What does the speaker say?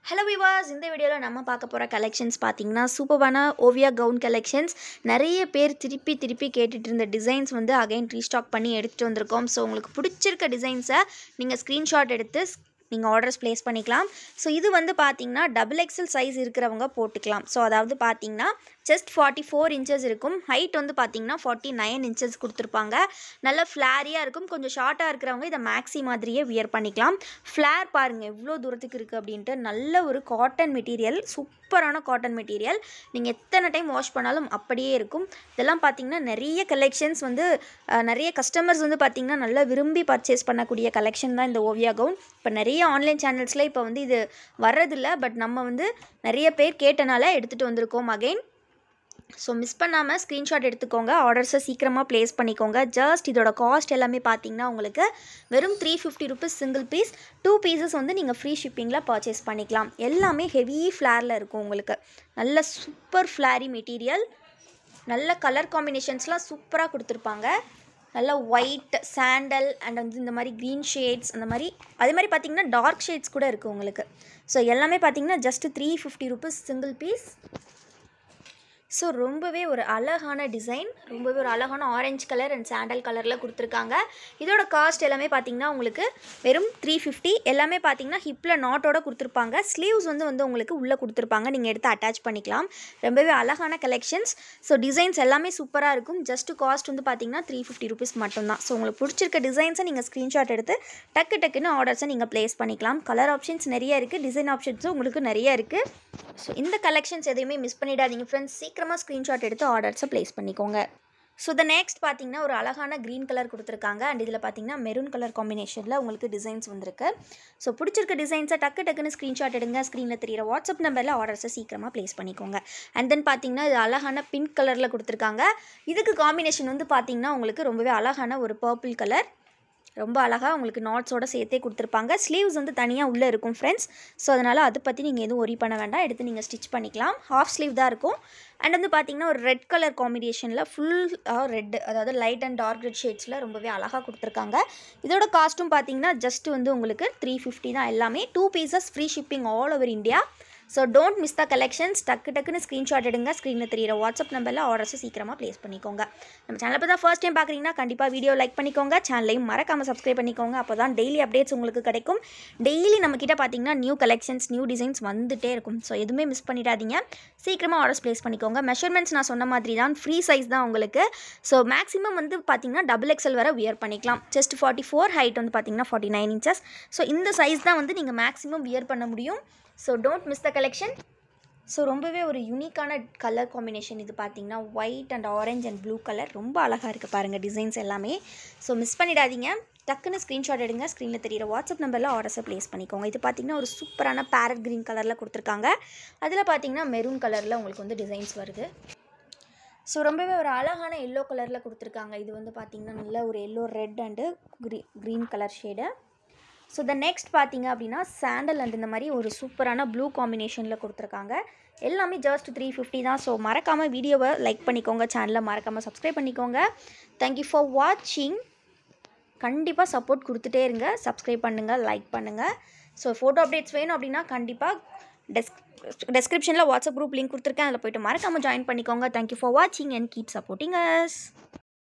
hello விவாஸ் இந்த வீடியோவில் நம்ம பார்க்க போகிற கலெக்ஷன்ஸ் பார்த்தீங்கன்னா சூப்பரான ஓவியா கவுன் கலெக்ஷன்ஸ் நிறைய பேர் திருப்பி திருப்பி கேட்டுட்டு இருந்த டிசைன்ஸ் வந்து அகைன் ரீஸ்டாக் பண்ணி எடுத்துகிட்டு வந்திருக்கோம் ஸோ உங்களுக்கு பிடிச்சிருக்க டிசைன்ஸை நீங்கள் ஸ்க்ரீன்ஷாட் எடுத்து நீங்கள் ஆர்டர்ஸ் ப்ளேஸ் பண்ணிக்கலாம் ஸோ இது வந்து பார்த்தீங்கன்னா டபுள் எக்ஸல் சைஸ் இருக்கிறவங்க போட்டுக்கலாம் ஸோ அதாவது பார்த்தீங்கன்னா ஜஸ்ட் ஃபார்ட்டி ஃபோர் இன்ச்சஸ் இருக்கும் ஹைட் வந்து பார்த்தீங்கன்னா ஃபார்ட்டி நைன் இன்ச்சஸ் கொடுத்துருப்பாங்க நல்ல ஃப்ளாரியாக இருக்கும் கொஞ்சம் ஷார்ட்டாக இருக்கிறவங்க இதை மேக்ஸி மாதிரியே வியர் பண்ணிக்கலாம் ஃப்ளேர் பாருங்கள் எவ்வளோ தூரத்துக்கு இருக்குது அப்படின்ட்டு நல்ல ஒரு காட்டன் மெட்டீரியல் சூப்பரான காட்டன் மெட்டீரியல் நீங்கள் எத்தனை டைம் வாஷ் பண்ணாலும் அப்படியே இருக்கும் இதெல்லாம் பார்த்தீங்கன்னா நிறைய கலெக்ஷன்ஸ் வந்து அஹ், நிறைய கஸ்டமர்ஸ் வந்து பார்த்தீங்கன்னா நல்லா விரும்பி பர்ச்சேஸ் பண்ணக்கூடிய கலெக்ஷன் தான் இந்த ஓவியா கவுன் இப்போ நிறைய ஆன்லைன் சேனல்ஸில் இப்போ வந்து இது வர்றதில்ல பட் நம்ம வந்து நிறைய பேர் கேட்டனால எடுத்துகிட்டு வந்திருக்கோம் அகைன் ஸோ மிஸ் பண்ணாமல் ஸ்க்ரீன்ஷாட் எடுத்துக்கோங்க ஆர்டர்ஸை சீக்கிரமாக ப்ளேஸ் பண்ணிக்கோங்க ஜஸ்ட் இதோட காஸ்ட் எல்லாமே பார்த்தீங்கன்னா உங்களுக்கு வெறும் three fifty rupees single piece two pieces வந்து நீங்கள் ஃப்ரீ ஷிப்பிங்கில் பர்ச்சேஸ் பண்ணிக்கலாம் எல்லாமே ஹெவி ஃப்ளேரில் இருக்கும் உங்களுக்கு நல்ல சூப்பர் ஃப்ளாரி மெட்டீரியல் நல்ல கலர் காம்பினேஷன்ஸ்லாம் சூப்பராக கொடுத்துருப்பாங்க நல்ல ஒயிட் சாண்டல் அண்ட் வந்து இந்த மாதிரி க்ரீன் ஷேட்ஸ் அந்த மாதிரி அதே மாதிரி பார்த்தீங்கன்னா டார்க் ஷேட்ஸ் கூட இருக்குது உங்களுக்கு ஸோ எல்லாமே பார்த்தீங்கன்னா just three fifty rupees single piece so ரொம்பவே ஒரு அழகான டிசைன் ரொம்பவே ஒரு அழகான ஆரஞ்சு கலர் அண்ட் சாண்டல் கலரில் கொடுத்துருக்காங்க இதோட காஸ்ட் எல்லாமே பார்த்தீங்கன்னா உங்களுக்கு வெறும் த்ரீ ஃபிஃப்டி எல்லாமே பார்த்தீங்கன்னா ஹிப்பில் நாட்டோட கொடுத்துருப்பாங்க ஸ்லீவ்ஸ் வந்து வந்து உங்களுக்கு உள்ளே கொடுத்துருப்பாங்க நீங்கள் எடுத்து அட்டாச் பண்ணிக்கலாம் ரொம்பவே அழகான கலெக்ஷன்ஸ் ஸோ டிசைன்ஸ் எல்லாமே சூப்பராக இருக்கும் ஜஸ்ட் காஸ்ட் வந்து பார்த்தீங்கன்னா த்ரீ ஃபிஃப்டி ருபீஸ் மட்டும்தான் ஸோ உங்களுக்கு பிடிச்சிருக்க டிசைன்ஸை நீங்கள் ஸ்க்ரீன்ஷாட் எடுத்து டக்கு டக்குன்னு ஆர்டர்ஸை நீங்கள் ப்ளேஸ் பண்ணிக்கலாம் கலர் ஆப்ஷன்ஸ் நிறைய இருக்குது டிசைன் ஆப்ஷன்ஸும் உங்களுக்கு நிறைய இருக்குது ஸோ இந்த கலெக்ஷன்ஸ் எதையுமே மிஸ் பண்ணிடாதீங்க ஃப்ரெண்ட்ஸ் சீக்கிரமாக ஸ்க்ரீன்ஷாட் எடுத்து ஆர்டர்ஸை ப்ளேஸ் பண்ணிக்கோங்க ஸோ த நெக்ஸ்ட் பார்த்தீங்கன்னா ஒரு அழகான க்ரீன் கலர் கொடுத்துருக்காங்க அண்ட் இதில் பார்த்தீங்கன்னா மெரூன் கலர் காம்பினேஷனில் உங்களுக்கு டிசைன்ஸ் வந்திருக்கு ஸோ பிடிச்சிருக்க டிசைன்ஸை டக்கு டக்குன்னு ஸ்க்ரீன்ஷாட் எடுங்க ஸ்க்ரீனில் தெரியிற வாட்ஸ்அப் நம்பரில் ஆர்டர்ஸை சீக்கிரமாக ப்ளேஸ் பண்ணிக்கோங்க அண்ட் தென் பார்த்தீங்கன்னா இது அழகான பிங்க் கலரில் கொடுத்துருக்காங்க இதுக்கு காம்பினேஷன் வந்து பார்த்தீங்கன்னா உங்களுக்கு ரொம்பவே அழகான ஒரு பர்பிள் கலர் ரொம்ப அழகாக உங்களுக்கு நாட்ஸோட சேர்த்தே கொடுத்துருப்பாங்க ஸ்லீவ்ஸ் வந்து தனியாக உள்ளே இருக்கும் ஃப்ரெண்ட்ஸ் ஸோ அதனால் அதை பற்றி நீங்கள் எதுவும் ஒரி பண்ண வேண்டாம் எடுத்து நீங்கள் ஸ்டிச் பண்ணிக்கலாம் ஹாஃப் ஸ்லீவ் தான் இருக்கும் அண்ட் வந்து பார்த்தீங்கன்னா ஒரு ரெட் கலர் காம்பினேஷனில் ஃபுல் ரெட் அதாவது லைட் அண்ட் டார்க் ரெட் ஷேட்ஸில் ரொம்பவே அழகாக கொடுத்துருக்காங்க இதோட காஸ்ட்டும் பார்த்தீங்கன்னா ஜஸ்ட் வந்து உங்களுக்கு த்ரீ ஃபிஃப்டி தான் எல்லாமே two pieces free shipping all over India so don't miss the collections டக்கு டக்குன்னு ஸ்க்ரீன்ஷாட் எடுங்க ஸ்க்ரீனில் தெரியிற வாட்ஸ்அப் நம்பரில் ஆர்டர்ஸை சீக்கிரமாக ப்ளேஸ் பண்ணிக்கோங்க நம்ம சேனலை இப்போ தான் ஃபர்ஸ்ட் டைம் பார்க்குறீங்கன்னா கண்டிப்பாக வீடியோ லைக் பண்ணிக்கோங்க சேனலையும் மறக்காமல் சப்ஸ்கிரைப் பண்ணிக்கோங்க அப்போ தான் டெய்லி அப்டேட்ஸ் உங்களுக்கு கிடைக்கும் டெய்லி நம்மக்கிட்ட பார்த்தீங்கன்னா நியூ கலெக்ஷன்ஸ் நியூ டிசைன்ஸ் வந்துட்டே இருக்கும் ஸோ எதுவுமே மிஸ் பண்ணிடாதீங்க சீக்கிரமாக ஆர்டர்ஸ் ப்ளேஸ் பண்ணிக்கோங்க மெஷர்மெண்ட்ஸ் நான் சொன்ன மாதிரி தான் ஃப்ரீ சைஸ் தான் உங்களுக்கு ஸோ மேக்ஸிமம் வந்து பார்த்தீங்கன்னா டபுள் எக்ஸல் வரை வியர் பண்ணிக்கலாம் செஸ்ட் ஃபார்ட்டி ஃபோர் ஹைட் வந்து பார்த்தீங்கன்னா ஃபார்ட்டி நைன் இன்ச்சஸ் ஸோ இந்த சைஸ் தான் வந்து நீங்கள் மேக்ஸிமம் வியர் பண்ண முடியும் so don't miss the collection so ரொம்பவே ஒரு யூனிக்கான கலர் காம்பினேஷன் இது பார்த்தீங்கன்னா white and orange and blue colour ரொம்ப அழகாக இருக்குது பாருங்கள் டிசைன்ஸ் எல்லாமே ஸோ மிஸ் பண்ணிடாதீங்க டக்குன்னு ஸ்க்ரீன்ஷாட் எடுங்க ஸ்க்ரீனில் தெரியிற வாட்ஸ்அப் நம்பரில் ஆர்டர்ஸை ப்ளேஸ் பண்ணிக்கோங்க இது பார்த்தீங்கன்னா ஒரு சூப்பரான பேரட் க்ரீன் கலரில் கொடுத்துருக்காங்க அதில் பார்த்தீங்கன்னா மெரூன் கலரில் உங்களுக்கு வந்து டிசைன்ஸ் வருது ஸோ ரொம்பவே ஒரு அழகான எல்லோ கலரில் கொடுத்துருக்காங்க இது வந்து பார்த்தீங்கன்னா நல்ல ஒரு எல்லோ ரெட் அண்டு க்ரீ green colour shade so the next பார்த்தீங்க அப்படின்னா சாண்டல் அண்ட் இந்த மாதிரி ஒரு சூப்பரான ப்ளூ காம்பினேஷனில் கொடுத்துருக்காங்க எல்லாமே ஜஸ்ட் த்ரீ ஃபிஃப்டி தான் ஸோ மறக்காமல் வீடியோவை லைக் பண்ணிக்கோங்க சேனலை மறக்காமல் சப்ஸ்கிரைப் பண்ணிக்கோங்க தேங்க்யூ ஃபார் வாட்சிங் கண்டிப்பாக சப்போர்ட் கொடுத்துட்டே இருங்க சப்ஸ்கிரைப் பண்ணுங்கள் லைக் பண்ணுங்கள் ஸோ ஃபோட்டோ அப்டேட்ஸ் வேணும் அப்படின்னா கண்டிப்பாக டெஸ்க் டெஸ்கிரிப்ஷனில் வாட்ஸ்அப் குரூப் லிங்க் கொடுத்துருக்கேன் அதில் போய்ட்டு மறக்காமல் ஜாயின் பண்ணிக்கோங்க தேங்க்யூ ஃபார் வாட்சிங் அண்ட் கீப் சப்போர்ட்டிங் அஸ்